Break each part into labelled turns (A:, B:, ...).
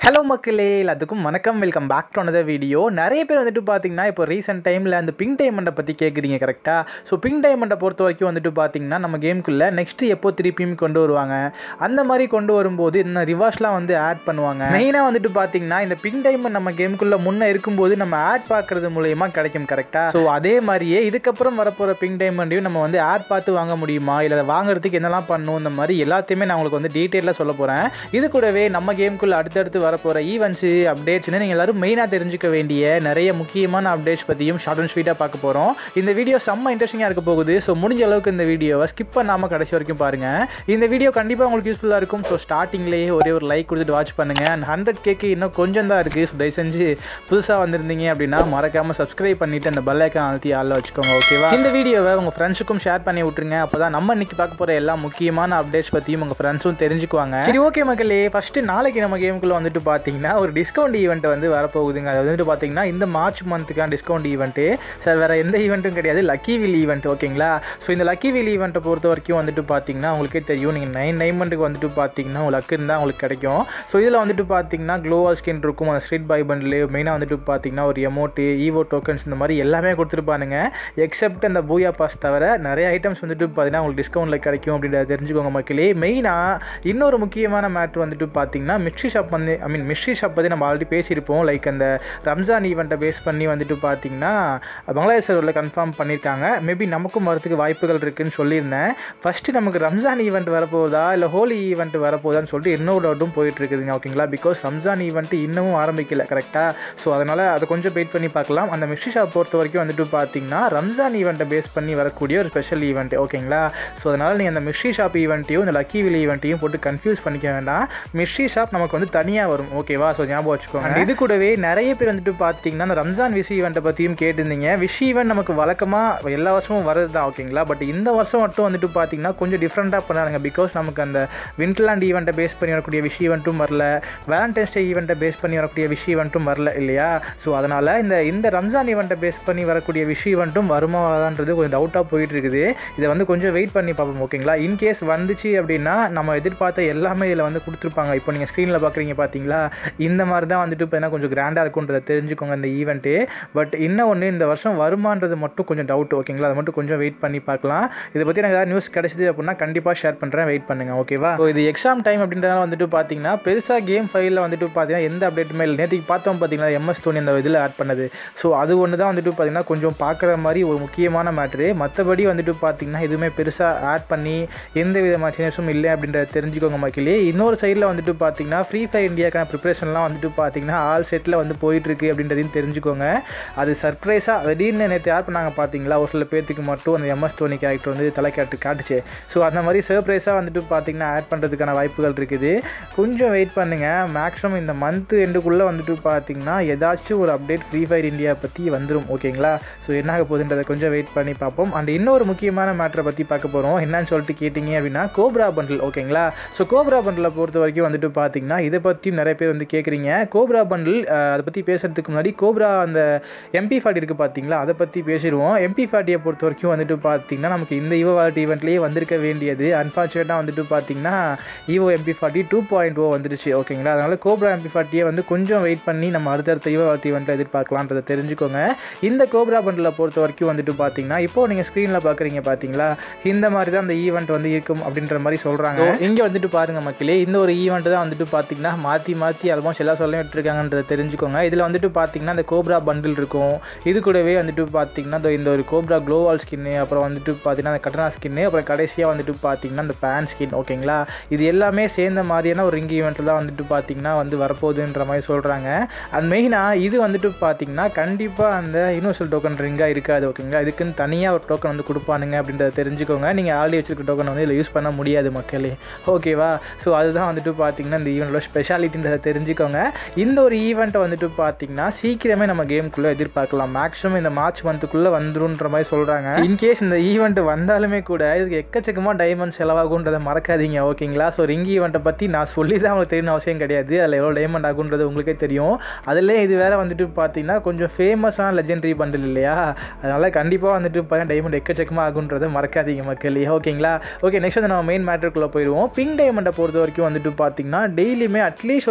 A: hello மக்களே எல்லாத்துக்கும் வணக்கம் welcome back to another video நிறைய பேர் வந்துட்டு பார்த்தீங்கன்னா இப்போ ரீசெண்ட் டைமில் அந்த பிங்க் டைமண்டை பற்றி கேட்குறீங்க கரெக்டாக ஸோ பிங்க் டைமண்டை பொறுத்த வரைக்கும் வந்துட்டு பார்த்தீங்கன்னா நம்ம கேமுக்குள்ளே நெக்ஸ்ட்டு எப்போ திருப்பியும் கொண்டு வருவாங்க அந்த மாதிரி கொண்டு வரும்போது இந்த ரிவார்ஸ்லாம் வந்து ஆட் பண்ணுவாங்க மெயினாக வந்துட்டு பார்த்தீங்கன்னா இந்த பிங்க் டைமண்ட் நம்ம கேமுக்குள்ளே முன்னே இருக்கும்போது நம்ம ஆட் பார்க்குறது மூலயமா கிடைக்கும் கரெக்டாக ஸோ அதே மாதிரியே இதுக்கப்புறம் வரப்போகிற பிங்க் டைமண்டையும் நம்ம வந்து ஆட் பார்த்து வாங்க முடியுமா இல்லை அதை வாங்குறதுக்கு என்னெல்லாம் பண்ணணும் இந்த மாதிரி எல்லாத்தையுமே நான் உங்களுக்கு வந்து டீட்டெயிலாக சொல்ல போகிறேன் இது கூடவே நம்ம கேமுக்குள்ளே அடுத்தடுத்து வரப்போகிற ஈவெண்ட்ஸு அப்டேட்ஸ்னு நீங்கள் எல்லாரும் மெயினாக தெரிஞ்சுக்க வேண்டிய நிறைய முக்கியமான அப்டேட்ஸ் பற்றியும் ஷார்ட் அண்ட் ஸ்வீட்டாக பார்க்க போகிறோம் இந்த வீடியோ செம்ம இன்ட்ரெஸ்டிங்காக இருக்க போகுது ஸோ முடிஞ்ச அளவுக்கு இந்த வீடியோவை ஸ்கிப் பண்ணாமல் கடைசி வரைக்கும் பாருங்கள் இந்த வீடியோ கண்டிப்பாக உங்களுக்கு யூஸ்ஃபுல்லாக இருக்கும் ஸோ ஸ்டார்டிங்லேயே ஒரே ஒரு லைக் கொடுத்துட்டு வாட்ச் பண்ணுங்கள் அண்ட் ஹண்ட்ரட் கேக்கு இன்னும் கொஞ்சம் தான் இருக்குது ஸோ தயவு செஞ்சு புதுசாக வந்திருந்தீங்க அப்படின்னா மறக்காமல் சப்ஸ்கிரைப் பண்ணிவிட்டு அந்த பெல் ஐக்கான் அழுத்தி ஆளில் வச்சுக்கோங்க ஓகேவா இந்த வீடியோவை உங்கள் ஃப்ரெண்ட்ஸுக்கும் ஷேர் பண்ணி விட்ருங்க அப்போ தான் நம்ம இன்னைக்கு பார்க்க போகிற எல்லா முக்கியமான அப்டேட்ஸ் பற்றியும் உங்கள் ஃப்ரெண்ட்ஸும் தெரிஞ்சுக்குவாங்க சரி ஓகே மக்களே ஃபஸ்ட்டு நாளைக்கு நம்ம கேமுக்குள்ளே வந்துட்டு பார்த்தீங்கன்னா ஒரு டிஸ்கவுண்ட் ஈவெண்ட் வந்து வரப்போகுதுங்க அது வந்துட்டு பார்த்தீங்கன்னா இந்த மார்ச் மந்த்துக்கான டிஸ்கவுண்ட் ஈவெண்ட்டு சார் வேறு எந்த ஈவெண்ட்டும் கிடையாது லக்கி வில் ஈவெண்ட் ஓகேங்களா ஸோ இந்த லக்கி வில் ஈவெண்ட்டை பொறுத்த வரைக்கும் வந்துட்டு பார்த்தீங்கன்னா உங்களுக்கே தெரியும் நீங்கள் நைன் டைமண்டுக்கு வந்துட்டு பார்த்தீங்கன்னா உங்களுக்கு லக்கு இருந்தால் உங்களுக்கு கிடைக்கும் ஸோ இதில் வந்துட்டு பார்த்தீங்கன்னா க்ளோவால் ஸ்கின் இருக்கும் அந்த ஸ்ட்ரீட் பை பண்டில் மெயினாக வந்துட்டு பார்த்தீங்கன்னா ஒரு எமோட்டு ஈவோ டோக்கன்ஸ் இந்த மாதிரி எல்லாமே கொடுத்துருப்பானுங்க எக்ஸப்ட் அந்த பூயா பாஸ் தவிர நிறைய ஐட்டம்ஸ் வந்துட்டு பார்த்தீங்கன்னா உங்களுக்கு டிஸ்கவுண்ட்டில் கிடைக்கும் அப்படின்றத தெரிஞ்சுக்கோங்க மக்களே மெயினாக இன்னொரு முக்கியமான மேட்ரு வந்துட்டு பார்த்தீங்கன்னா மிக்ஸி ஷாப் வந்து ஐ மீன் மிக்ஸி ஷாப் பற்றி நம்ம ஆல்ரெடி பேசியிருப்போம் லைக் அந்த ரம்ஜான் ஈவெண்ட்டை பேஸ் பண்ணி வந்துட்டு பார்த்தீங்கன்னா பங்களாதேஷ் சர்வரில் கன்ஃபார்ம் பண்ணியிருக்காங்க மேபி நமக்கும் வரதுக்கு வாய்ப்புகள் இருக்குன்னு சொல்லியிருந்தேன் ஃபஸ்ட்டு நமக்கு ரம்ஜான் ஈவெண்ட் வரப்போகுதா இல்லை ஹோலி ஈவெண்ட் வரப்போகுதான்னு சொல்லிட்டு இன்னொரு டவுட்டும் போயிட்டு இருக்குதுங்க ஓகேங்களா பிகாஸ் ரம்ஜான் ஈவெண்ட் இன்னமும் ஆரம்பிக்கல கரெக்டாக ஸோ அதனால் அதை கொஞ்சம் வெயிட் பண்ணி பார்க்கலாம் அந்த மிக்ஸி ஷாப் பொறுத்த வரைக்கும் வந்துட்டு பார்த்தீங்கன்னா ரம்ஜான் ஈவெண்ட்டை பேஸ் பண்ணி வரக்கூடிய ஒரு ஸ்பெஷல் ஈவெண்ட் ஓகேங்களா ஸோ அதனால் நீங்கள் அந்த மிக்ஸி ஷாப் ஈவெண்ட்டையும் இந்த லக்கி வில் ஈவெண்ட்டையும் போட்டு கன்ஃபியூஸ் பண்ணிக்க வேண்டாம் மிக்ஸி ஷாப் நமக்கு வந்து தனியாக வரும் ஓகேவா ஸோ ஞாபகம் வச்சுக்கோங்க And இது கூடவே நிறைய பேர் வந்துட்டு பார்த்தீங்கன்னா அந்த ரம்ஜான் விஷ் ஈவெண்ட்டை பற்றியும் கேட்டிருந்தீங்க விஷ் ஈவெண்ட் நமக்கு வழக்கமாக எல்லா வருஷமும் வரது தான் ஓகேங்களா பட் இந்த வருஷம் மட்டும் வந்துட்டு பார்த்தீங்கன்னா கொஞ்சம் டிஃப்ரெண்ட்டாக பண்ணாங்க பிகாஸ் நமக்கு அந்த விண்ட்லாண்ட் ஈவெண்ட்டை பேஸ் பண்ணி வரக்கூடிய விஷ் ஈவெண்ட்டும் வரல வேலண்டைன்ஸ் டே ஈவெண்ட்டை பேஸ் பண்ணி வரக்கூடிய விஷ் ஈவெண்ட்டும் வரல இல்லையா ஸோ அதனால் இந்த இந்த ரம்ஜான் ஈவெண்ட்டை பேஸ் பண்ணி வரக்கூடிய விஷ் ஈவெண்ட்டும் வருமா வரான்றது கொஞ்சம் டவுட்டாக போயிட்டு இருக்குது இதை வந்து கொஞ்சம் வெயிட் பண்ணி பார்ப்போம் ஓகேங்களா இன்கேஸ் வந்துச்சு அப்படின்னா நம்ம எதிர்பார்த்த எல்லாமே இதில் வந்து கொடுத்துருப்பாங்க இப்போ நீங்கள் ஸ்க்ரீனில் பார்க்குறீங்க பார்த்தீங்களா இந்த மாதிரி தான் வந்துட்டு இப்போ கொஞ்சம் கிராண்டாக இருக்குன்றதை தெரிஞ்சுக்கோங்க இந்த ஈவெண்ட்டு பட் இன்னும் ஒன்று இந்த வருஷம் வருமானது மட்டும் கொஞ்சம் டவுட் ஓகேங்களா அதை மட்டும் கொஞ்சம் வெயிட் பண்ணி பார்க்கலாம் இதை பற்றி எனக்கு ஏதாவது நியூஸ் கிடைச்சிது அப்படின்னா கண்டிப்பாக ஷேர் பண்ணுறேன் வெயிட் பண்ணுங்கள் ஓகேவா ஸோ இது எக்ஸாம் டைம் அப்படின்றதால வந்துட்டு பார்த்தீங்கன்னா பெருசாக கேம் ஃபைலில் வந்துட்டு பார்த்தீங்கன்னா எந்த அப்டேட்டுமே இல்லை நேற்றுக்கு பார்த்தோம் பார்த்தீங்கன்னா எம்எஸ் தோனி அந்த இதில் ஆட் பண்ணது ஸோ அது ஒன்று தான் வந்துட்டு பார்த்தீங்கன்னா கொஞ்சம் பார்க்குற மாதிரி ஒரு முக்கியமான மேட்ரு மற்றபடி வந்துட்டு பார்த்தீங்கன்னா எதுவுமே பெருசாக ஆட் பண்ணி எந்த விதமான சேஞ்சஸும் இல்லை அப்படின்றத தெரிஞ்சுக்கோங்க மக்களே இன்னொரு சைடில் வந்துட்டு பார்த்தீங்கன்னா ஃப்ரீ ஃபயர் இந்தியாக்கான ப்ரிப்பரேஷன்லாம் வந்துட்டு பார்த்தீங்கன்னா ஆல் செட்டில் வந்து போயிட்டுருக்கு அப்படின்றதையும் தெரிஞ்சுக்கோங்க அது சர்ப்ரைஸாக திடீர்னு நேற்று யார் பண்ணாங்க பார்த்தீங்களா ஒரு சில பேர்த்துக்கு மட்டும் அந்த எம்எஸ் தோனி கேரக்டர் வந்து தலை காட்டு காட்டுச்சு ஸோ அந்த மாதிரி சர்ப்ரைஸாக வந்துட்டு பார்த்தீங்கன்னா ஆட் பண்ணுறதுக்கான வாய்ப்புகள் இருக்குது கொஞ்சம் வெயிட் பண்ணுங்கள் மேக்ஸிமம் இந்த மந்த் எண்டுக்குள்ளே வந்துட்டு பார்த்தீங்கன்னா ஏதாச்சும் ஒரு அப்டேட் ஃப்ரீ ஃபயர் இந்தியா பற்றி வந்துடும் ஓகேங்களா ஸோ என்ன ஆக போகுதுன்றதை கொஞ்சம் வெயிட் பண்ணி பார்ப்போம் அண்ட் இன்னொரு முக்கியமான மேட்டரை பற்றி பார்க்க போகிறோம் என்னன்னு சொல்லிட்டு கேட்டிங்க அப்படின்னா கோப்ரா பண்டில் ஓகேங்களா ஸோ கோப்ரா பண்டிலை பொறுத்த வரைக்கும் வந்துட்டு பார்த்தீங்கன்னா இதை பற்றியும் நிறைய பேர் வந்து கேட்குறீங்க கோப்ரா பண்டில் அதை பற்றி பேசுகிறதுக்கு முன்னாடி கோப்ரா அந்த எம்பி ஃபார்ட்டி இருக்குது பார்த்தீங்களா அதை பற்றி பேசிடுவோம் எம்பி ஃபார்ட்டியை பொறுத்த வரைக்கும் வந்துட்டு பார்த்தீங்கன்னா நமக்கு இந்த ஈவோ வால்ட் ஈவெண்ட்லேயே வந்திருக்க வேண்டியது அன்ஃபார்ச்சுனேட்டாக வந்துட்டு பார்த்தீங்கன்னா Evo MP forty two point O வந்துருச்சு ஓகேங்களா அதனால் கோப்ரா எம்பி ஃபார்ட்டியை வந்து கொஞ்சம் வெயிட் பண்ணி நம்ம அடுத்தடுத்த ஈவோ வால்ட் ஈவெண்ட்டை எதிர்பார்க்கலான்றதை தெரிஞ்சுக்கோங்க இந்த கோப்ரா பண்டில் பொறுத்த வரைக்கும் வந்துட்டு பார்த்தீங்கன்னா இப்போது நீங்கள் ஸ்க்ரீனில் பார்க்குறீங்க பார்த்தீங்களா இந்த மாதிரி தான் அந்த ஈவெண்ட் வந்து இருக்கும் அப்படின்ற மாதிரி சொல்கிறாங்க இங்கே வந்துட்டு பாருங்கள் மக்களே இந்த ஒரு ஈவெண்ட் தான் வந்துட்டு பார்த்தீங்கன்னா மாற்றி மாற்றி ஆல்மோஸ்ட் எல்லா சொல்லையும் எடுத்துருக்காங்கன்றதை தெரிஞ்சுக்கோங்க இதில் வந்துட்டு பார்த்தீங்கன்னா இந்த கோப்ரா பண்டில் இருக்கும் இது கூடவே வந்துட்டு பார்த்தீங்கன்னா இந்த- இந்த ஒரு கோப்ரா க்ளோவால் ஸ்கின்னு அப்புறம் வந்துட்டு பார்த்தீங்கன்னா அந்த கட்டனா ஸ்கின்னு அப்புறம் கடைசியாக வந்துட்டு பார்த்தீங்கன்னா இந்த பேன் ஸ்கின் ஓகேங்களா இது எல்லாமே சேர்ந்த மாதிரியான ஒரு ரிங் ஈவெண்ட்டில் தான் வந்துட்டு பார்த்தீங்கன்னா வந்து வரப்போகுதுன்ற மாதிரி சொல்கிறாங்க அண்ட் மெயினாக இது வந்துட்டு பார்த்தீங்கன்னா கண்டிப்பாக அந்த யூனிவர்சல் டோக்கன் ரிங்காக இருக்காது ஓகேங்களா இதுக்குன்னு தனியாக ஒரு டோக்கன் வந்து கொடுப்பானுங்க அப்படின்றத தெரிஞ்சுக்கோங்க நீங்கள் ஆல்ரெடி வச்சிருக்க டோக்கன் வந்து இதில் யூஸ் பண்ண முடியாது மக்களே ஓகேவா ஸோ அதுதான் வந்துட்டு பார்த்தீங்கன்னா இந்த ஈவெண்ட்டோட ஸ்பெஷாலிட்டின்றதை தெரிஞ்சுக்கோங்க இந்த ஒரு ஈவெண்ட்டை வந்துட்டு பார்த்தீங்கன்னா சீக்கிரமே நம்ம கேமுக்குள்ளே எதிர்பார்க்கலாம் மேக்ஸிமம் இந்த மார்ச் மந்த்துக்குள்ளே வந்துருன்ற மாதிரி சொல்கிறாங்க இன்கேஸ் இந்த ஈவெண்ட் வந்தாலுமே கூட இதுக்கு எக்கச்சக்கமாக டைமண்ட் செலவாகுன்றதை மறக்காதீங்க ஓகேங்களா ஸோ ரிங் ஈவெண்ட்டை பற்றி நான் சொல்லி தான் உங்களுக்கு தெரியணும் அவசியம் கிடையாது அதில் எவ்வளோ டைமண்ட் ஆகுன்றது உங்களுக்கே தெரியும் அதில் இது வேறு வந்துட்டு பார்த்தீங்கன்னா கொஞ்சம் ஃபேமஸான லெஜெண்டரி பண்டில் இல்லையா அதனால் கண்டிப்பாக வந்துட்டு பார்த்தீங்கன்னா டைமண்ட் எக்கச்சக்கமாக ஆகுன்றதை மறக்காதீங்க மக்களே ஓகேங்களா ஓகே நெக்ஸ்ட் வந்து நம்ம மெயின் மேட்டருக்குள்ளே போயிடுவோம் பிங்க் டைமண்டை பொறுத்த வரைக்கும் வந்துட்டு பார்த்தீங்கன்னா டெய்லியுமே அட்லீஸ்ட் ஒரு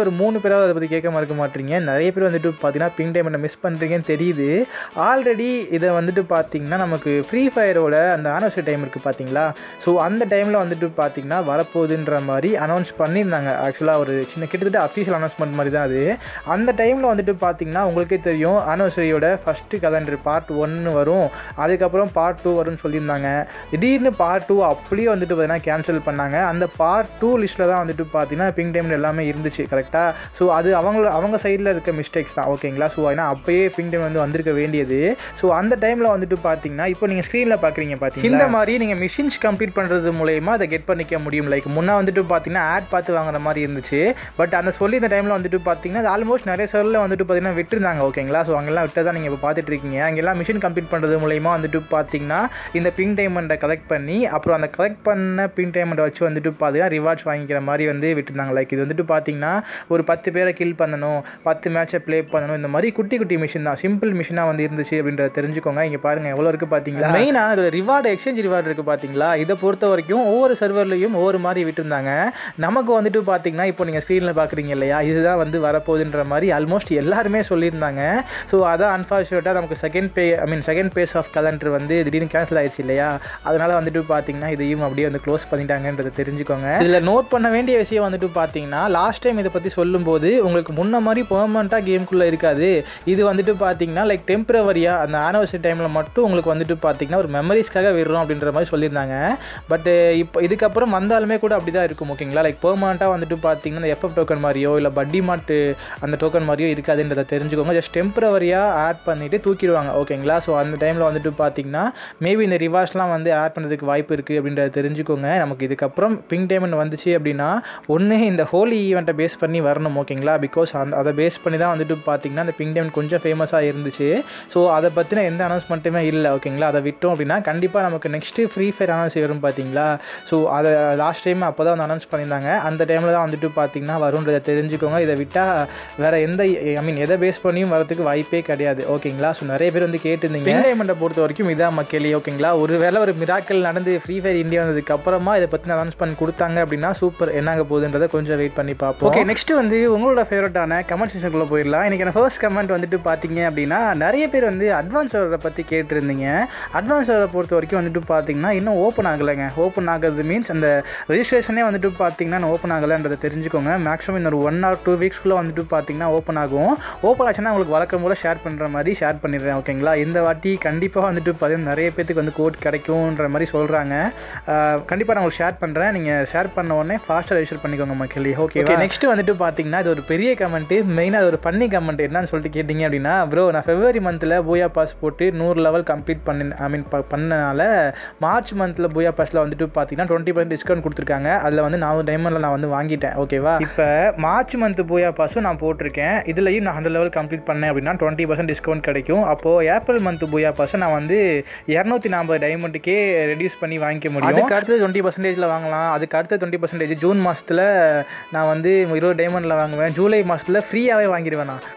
A: ஒரு மூணு பேராவது அதை பற்றி கேட்க மறக்க மாட்டீங்க நிறைய பேர் வந்துட்டு பார்த்தீங்கன்னா பிங்க் டைமண்டை மிஸ் பண்ணுறீங்கன்னு தெரியுது ஆல்ரெடி இதை வந்துட்டு பார்த்தீங்கன்னா நமக்கு ஃப்ரீ ஃபயரோட அந்த ஆனிவர்சரி டைம் இருக்குது பார்த்தீங்களா ஸோ அந்த டைமில் வந்துட்டு பார்த்தீங்கன்னா வரப்போகுதுன்ற மாதிரி அனௌன்ஸ் பண்ணியிருந்தாங்க ஆக்சுவலாக ஒரு சின்ன கிட்டத்தட்ட அஃபீஷியல் அனௌன்ஸ்மெண்ட் மாதிரி தான் அது அந்த டைமில் வந்துட்டு பார்த்தீங்கன்னா உங்களுக்கே தெரியும் ஆனிவர்சரியோட ஃபஸ்ட்டு கலண்டர் பார்ட் ஒன்று வரும் அதுக்கப்புறம் பார்ட் டூ வரும்னு சொல்லியிருந்தாங்க திடீர்னு பார்ட் டூ அப்படியே வந்துட்டு பார்த்தீங்கன்னா கேன்சல் பண்ணாங்க அந்த பார்ட் டூ லிஸ்ட்டில் தான் வந்துட்டு பார்த்தீங்கன்னா பிங்க் டைம் எல்லாமே இருந்துச்சு கரெக்டாக ஸோ அது அவங்கள அவங்க சைடில் இருக்க மிஸ்டேக்ஸ் தான் ஓகேங்களா ஸோ ஏன்னா அப்பயே பிங்க் டைம் வந்து வந்திருக்க வேண்டியது ஸோ அந்த டைமில் வந்துட்டு பார்த்தீங்கன்னா இப்போ நீங்கள் ஸ்க்ரீனில் பார்க்குறீங்க பார்த்தீங்கன்னா இந்த மாதிரி நீங்கள் மிஷின்ஸ் கம்ப்ளீட் பண்ணுறது மூலயமா அதை கெட் பண்ணிக்க முடியும் லைக் முன்னே வந்துட்டு பார்த்தீங்கன்னா ஆட் பார்த்து வாங்குற மாதிரி இருந்துச்சு பட் அந்த சொல்லி இந்த டைமில் வந்துட்டு பார்த்தீங்கன்னா அது ஆல்மோஸ்ட் நிறைய சர்வில் வந்துட்டு பார்த்தீங்கன்னா விட்டுருந்தாங்க ஓகேங்களா ஸோ அங்கெல்லாம் விட்டு தான் நீங்கள் இப்போ பார்த்துட்டு இருக்கீங்க அங்கெல்லாம் மிஷின் கம்ப்ளீட் பண்ணுறது மூலயமா வந்துட்டு பார்த்தீங்கன்னா இந்த பிங்க் டைமண்டை கலெக்ட் பண்ணி அப்புறம் அந்த கலெக்ட் பண்ண பிங்க் டைமண்டை வச்சு வந்துட்டு பார்த்தீங்கன்னா ரிவார்ட்ஸ் வாங்கிக்கிற மாதிரி வந்து விட்டுருந்தாங்க லைக் இது வந்துட்டு பார்த்தீங்கன்னா ஒரு பத்து பேரை கில் பண்ணணும் பத்து மேட்சை ப்ளே பண்ணணும் இந்த மாதிரி குட்டி குட்டி மிஷின் தான் சிம்பிள் மிஷினாக வந்து இருந்துச்சு அப்படின்றத தெரிஞ்சுக்கோங்க இங்கே பாருங்கள் எவ்வளோ இருக்குது பார்த்தீங்களா மெயினாக இதோட ரிவார்டு எக்ஸ்சேஞ்ச் ரிவார்டு இருக்குது பார்த்தீங்களா இதை பொறுத்த வரைக்கும் ஒவ்வொரு சர்வர்லையும் ஒவ்வொரு மாதிரி விட்டுருந்தாங்க நமக்கு வந்துட்டு பார்த்தீங்கன்னா இப்போ நீங்கள் ஸ்க்ரீனில் பார்க்குறீங்க இல்லையா இதுதான் வந்து வரப்போகுதுன்ற மாதிரி ஆல்மோஸ்ட் எல்லாருமே சொல்லியிருந்தாங்க ஸோ அதான் அன்ஃபார்ச்சுனேட்டாக நமக்கு second pay I mean second phase of calendar வந்து திடீர்னு கேன்சல் ஆயிடுச்சு இல்லையா அதனால் வந்துட்டு பார்த்தீங்கன்னா இதையும் அப்படியே வந்து க்ளோஸ் பண்ணிட்டாங்கன்றதை தெரிஞ்சுக்கோங்க இதில் நோட் பண்ண வேண்டிய விஷயம் வந்துட்டு பார்த்தீங்கன்னா லாஸ்ட் டைம் இதை பற்றி சொல்லும்போது உங்களுக்கு முன்ன மாதிரி பெர்மனண்ட்டாக கேம்குள்ளே இருக்காது இது வந்துட்டு பார்த்தீங்கன்னா லைக் டெம்பரவரியாக அந்த ஆனிவர்சரி டைமில் மட்டும் உங்களுக்கு வந்துட்டு பார்த்தீங்கன்னா ஒரு மெமரிஸ்க்காக விடுறோம் அப்படின்ற மாதிரி சொல்லியிருந்தாங்க பட் இப்போ இதுக்கப்புறம் வந்தாலுமே கூட அப்படி தான் இருக்கும் ஓகேங்களா லைக் பெர்மனண்ட்டாக வந்துட்டு பார்த்தீங்கன்னா எஃப்எஃப் டோக்கன் மாதிரியோ இல்லை பட்டி மாட்டு அந்த டோக்கன் மாதிரியோ இருக்காதுன்றதை தெரிஞ்சுக்கோங்க ஜஸ்ட் டெம்பரவரியாக ஆட் பண்ணிவிட்டு தூக்கிடுவாங்க ஓகேங்களா ஸோ அந்த டைமில் வந்துட்டு பார்த்தீங்கன்னா மேபி இந்த ரிவார்ஸ்லாம் வந்து ஆட் பண்ணுறதுக்கு வாய்ப்பு இருக்குது அப்படின்றத தெரிஞ்சுக்கோங்க நமக்கு இதுக்கப்புறம் பிங்க் டைமண்ட் வந்துச்சு அப்படின்னா ஒன்று இந்த ஹோலி ஈவெண்ட்டை பேஸ் பண்ணி வரணும் ஓகேங்களா பிகாஸ் அந்த அதை பேஸ் பண்ணி தான் வந்துட்டு பார்த்தீங்கன்னா அந்த பிங்க் டைமண்ட் கொஞ்சம் ஃபேமஸாக இருந்துச்சு ஸோ அதை பற்றின எந்த அனௌன்ஸ்மெண்ட்டுமே இல்லை ஓகேங்களா அதை விட்டோம் அப்படின்னா கண்டிப்பாக நமக்கு நெக்ஸ்ட்டு ஃப்ரீ ஃபயர் அனௌன்ஸ் வரும் பார்த்தீங்களா ஸோ அதை லாஸ்ட் டைம் அப்போ தான் வந்து அனௌன்ஸ் பண்ணியிருந்தாங்க அந்த டைமில் தான் வந்துட்டு பார்த்தீங்கன்னா வரும்ன்றதை தெரிஞ்சுக்கோங்க இதை விட்டால் வேறு எந்த ஐ மீன் எதை பேஸ் பண்ணியும் வரதுக்கு வாய்ப்பே கிடையாது ஓகேங்களா ஸோ நிறைய பேர் வந்து கேட்டிருந்தீங்க பேமெண்ட்டை பொறுத்த வரைக்கும் இதான் மக்களே ஓகேங்களா ஒரு வேளை ஒரு மிராக்கள் நடந்து ஃப்ரீ ஃபயர் இந்தியா வந்ததுக்கு அப்புறமா இதை பற்றின அனௌன்ஸ்மெண்ட் கொடுத்தாங்க அப்படின்னா சூப்பர் என்னங்க போகுதுன்றதை கொஞ்சம் வெயிட் பண்ணி பார்ப்போம் ஓகே நெக்ஸ்ட் வந்து உங்களோட ஃபேவரட்டான கமெண்ட் செக்ஷனுக்குள்ளே போயிடலாம் இன்றைக்கி நான் ஃபர்ஸ்ட் கமெண்ட் வந்துட்டு பார்த்தீங்க அப்படின்னா நிறைய பேர் வந்து அட்வான்ஸ் சர்வரை பற்றி கேட்டிருந்தீங்க அட்வான்ஸ் சர்வரை பொறுத்த வரைக்கும் வந்துட்டு பார்த்தீங்கன்னா இன்னும் ஓப்பன் ஆகலைங்க ஓப்பன் ஆகிறது மீன்ஸ் அந்த ரெஜிஸ்ட்ரேஷனே வந்துட்டு பார்த்தீங்கன்னா ஓப்பன் ஆகலைன்றதை தெரிஞ்சுக்கோங்க மேக்ஸிமம் இன்னொரு ஒன் ஆர் டூ வீக்ஸ்க்குள்ளே வந்துட்டு பார்த்தீங்கன்னா ஓப்பன் ஆகும் ஓப்பன் ஆச்சுன்னா உங்களுக்கு வழக்கம் போல் ஷேர் பண்ணுற மாதிரி ஷேர் பண்ணிடுறேன் ஓகேங்களா இந்த வாட்டி கண்டிப்பாக வந்துட்டு பார்த்தீங்கன்னா நிறைய பேத்துக்கு வந்து கோட் கிடைக்கும்ன்ற மாதிரி சொல்கிறாங்க கண்டிப்பாக நான் உங்களுக்கு ஷேர் பண்ணுறேன் நீங்கள் ஷேர் பண்ண உடனே ஃபாஸ்ட்டாக ரெஜிஸ்டர் பண்ணிக்கோங்க மக்களே ஓகே ஓகே நெக்ஸ்ட் வந்துட்டு பார்த்தீங்கன்னா இது ஒரு பெரிய கமெண்ட்டு மெயினாக அது ஒரு ஃபன்னி கமெண்ட் என்னன்னு சொல்லிட்டு கேட்டிங்க அப்படின்னா ப்ரோ நான் ஃபெப்ரவரி மந்தில் பூயா பாஸ் போட்டு நூறு லெவல் கம்ப்ளீட் பண்ண ஐ மீன் பண்ணனால மார்ச் மந்தில் பூயா பாஸில் வந்துட்டு பார்த்தீங்கன்னா டுவெண்ட்டி பர்சன்ட் டிஸ்கவுண்ட் கொடுத்துருக்காங்க அதில் வந்து நானூறு டைமண்டில் நான் வந்து வாங்கிட்டேன் ஓகேவா இப்போ மார்ச் மந்த் பூயா பாஸும் நான் போட்டிருக்கேன் இதுலையும் நான் ஹண்ட்ரட் லெவல் கம்ப்ளீட் பண்ணேன் அப்படின்னா டுவெண்ட்டி பர்சன்ட் டிஸ்கவுண்ட் கிடைக்கும் அப்போது ஏப்ரல் மந்த் பூயா பாஸை நான் வந்து இரநூத்தி நாற்பது டைமண்டுக்கே ரெடியூஸ் பண்ணி வாங்கிக்க முடியும் அதுக்கு அடுத்து டுவெண்ட்டி பர்சன்டேஜில் வாங்கலாம் அதுக்கு அடுத்து டுவெண்ட்டி பர்சன்டேஜ் ஜூன் மாதத்தில் நான் வந்து இருபது டைமண்டில் வாங்குவேன் ஜூலை மாதத்தில் ஃப்ரீயாகவே வாங்கிடுவேன் நான்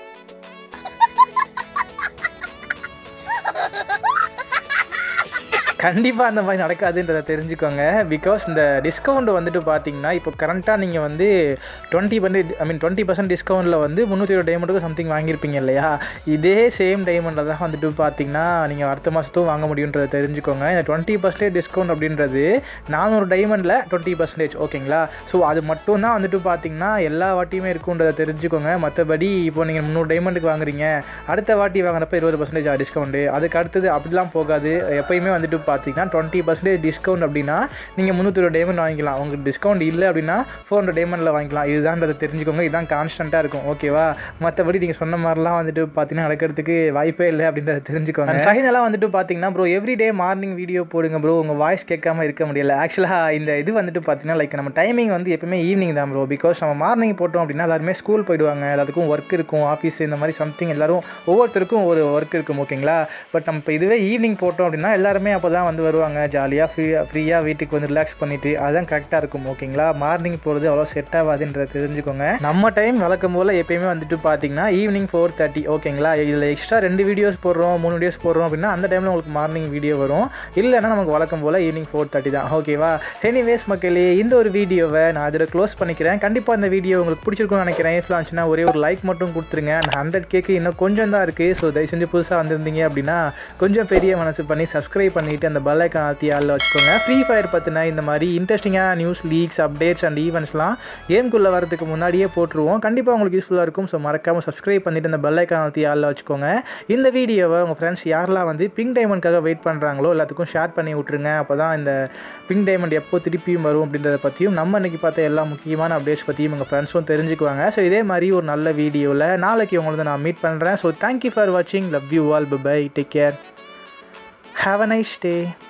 A: கண்டிப்பாக அந்த மாதிரி நடக்காதுன்றதை தெரிஞ்சுக்கோங்க பிகாஸ் இந்த டிஸ்கவுண்ட் வந்துட்டு பார்த்தீங்கன்னா இப்போ கரண்ட்டாக நீங்கள் வந்து twenty percent I mean twenty percent டிஸ்கவுண்ட்டில் வந்து முந்நூற்றி இருபது டைமண்டுக்கு சம்திங் வாங்கியிருப்பீங்க இல்லையா இதே சேம் டைமண்டில் தான் வந்துட்டு பார்த்தீங்கன்னா நீங்கள் அடுத்த மாதத்தும் வாங்க முடியுன்றதை தெரிஞ்சுக்கோங்க இந்த டுவெண்ட்டி பர்சன்டேஜ் டிஸ்கவுண்ட் அப்படின்றது நானூறு டைமண்டில் டுவெண்ட்டி பர்சன்டேஜ் ஓகேங்களா ஸோ அது மட்டும் தான் வந்துட்டு பார்த்தீங்கன்னா எல்லா வாட்டியுமே இருக்குன்றதை தெரிஞ்சுக்கோங்க மற்றபடி இப்போ நீங்கள் முந்நூறு டைமண்டுக்கு வாங்குறீங்க அடுத்த வாட்டி வாங்குறப்ப இருபது பர்சன்டேஜ் டிஸ்கவுண்ட்டு அதுக்கு அடுத்தது அப்படிலாம் போகாது எப்பயுமே வந்துட்டு பார்த்தீங்கன்னா டுவெண்ட்டி பர்சன்டேஜ் டிஸ்கவுண்ட் அப்படின்னா நீங்கள் முந்நூற்றி டைமண்ட் வாங்கிக்கலாம் உங்களுக்கு டிஸ்கவுண்ட் இல்லை அப்படின்னா ஃபோர் ஹண்ட்ரட் டைமண்டில் வாங்கிக்கலாம் இதுதான்றதை தெரிஞ்சுக்கோங்க இதுதான் கான்ஸ்டண்ட்டாக இருக்கும் ஓகேவா மற்றபடி நீங்கள் சொன்ன மாதிரிலாம் வந்துட்டு பார்த்தீங்கன்னா நடக்கிறதுக்கு வாய்ப்பே இல்லை அப்படின்றத தெரிஞ்சுக்கோங்க ஃபைனலாக வந்துட்டு பார்த்தீங்கன்னா ப்ரோ எவ்ரிடே மார்னிங் வீடியோ போடுங்க ப்ரோ உங்கள் வாய்ஸ் கேட்காம இருக்க முடியல ஆக்சுவலாக இந்த இது வந்துட்டு பார்த்தீங்கன்னா லைக் நம்ம டைமிங் வந்து எப்பவுமே ஈவினிங் தான் ப்ரோ பிகாஸ் நம்ம மார்னிங் போட்டோம் அப்படின்னா எல்லாருமே ஸ்கூல் போயிடுவாங்க எல்லாத்துக்கும் ஒர்க் இருக்கும் ஆஃபீஸ் இந்த மாதிரி சம்திங் எல்லாரும் ஒவ்வொருத்தருக்கும் ஒரு ஒர்க் இருக்கும் ஓகேங்களா பட் நம்ம இப்போ இதுவே ஈவினிங் போட்டோம் அப்படின்னா எல்லாருமே அப்போ தான் தான் வந்து வருவாங்க ஜாலியாக ஃப்ரீயாக ஃப்ரீயாக வீட்டுக்கு வந்து ரிலாக்ஸ் பண்ணிவிட்டு அதுதான் கரெக்டாக இருக்கும் ஓகேங்களா மார்னிங் போகிறது அவ்வளோ செட் ஆகாதுன்றத தெரிஞ்சுக்கோங்க நம்ம டைம் வழக்கம் போல் எப்பயுமே வந்துட்டு பார்த்தீங்கன்னா ஈவினிங் ஃபோர் தேர்ட்டி ஓகேங்களா இதில் எக்ஸ்ட்ரா ரெண்டு வீடியோஸ் போடுறோம் மூணு வீடியோஸ் போடுறோம் அப்படின்னா அந்த டைமில் உங்களுக்கு மார்னிங் வீடியோ வரும் இல்லைன்னா நமக்கு வழக்கம் போல் ஈவினிங் ஃபோர் தேர்ட்டி தான் ஓகேவா எனிவேஸ் மக்களே இந்த ஒரு வீடியோவை நான் அதில் க்ளோஸ் பண்ணிக்கிறேன் கண்டிப்பாக இந்த வீடியோ உங்களுக்கு பிடிச்சிருக்கும்னு நினைக்கிறேன் யூஸ்ஃபுல்லாக இருந்துச்சுன்னா ஒரே ஒரு லைக் மட்டும் கொடுத்துருங்க அந்த ஹண்ட்ரட் கேக்கு இன்னும் கொஞ்சம் தான் இருக்குது ஸோ தயவு செஞ்சு புதுசாக வந்திருந்தீங்க அப்படின்னா கொஞ்சம் பெரிய மனசு பண்ணி சப்ஸ்கிரைப் பண்ணிவிட்டு அந்த பெல் ஐக்கான் ஆற்றி ஆளில் வச்சுக்கோங்க ஃப்ரீ ஃபயர் பற்றின இந்த மாதிரி இன்ட்ரெஸ்டிங்காக நியூஸ் லீக்ஸ் அப்டேட்ஸ் அண்ட் ஈவெண்ட்ஸ்லாம் கேம்குள்ளே வரதுக்கு முன்னாடியே போட்டுருவோம் கண்டிப்பாக உங்களுக்கு யூஸ்ஃபுல்லாக இருக்கும் ஸோ மறக்காமல் சப்ஸ்கிரைப் பண்ணிவிட்டு அந்த பெல் ஐக்கான் ஆற்றி ஆளில் வச்சுக்கோங்க இந்த வீடியோவை உங்கள் ஃப்ரெண்ட்ஸ் யாரெல்லாம் வந்து பிங்க் டைமண்ட்காக வெயிட் பண்ணுறாங்களோ எல்லாத்துக்கும் ஷேர் பண்ணி விட்ருங்க அப்போ தான் இந்த பிங்க் டைமண்ட் எப்போ திருப்பியும் வரும் அப்படின்றத பற்றியும் நம்ம இன்றைக்கி பார்த்த எல்லா முக்கியமான அப்டேட்ஸ் பற்றியும் உங்கள் ஃப்ரெண்ட்ஸும் தெரிஞ்சுக்குவாங்க ஸோ இதே மாதிரி ஒரு நல்ல வீடியோவில் நாளைக்கு உங்களை நான் மீட் பண்ணுறேன் ஸோ தேங்க்யூ ஃபார் வாட்சிங் love you all bye take care have a nice day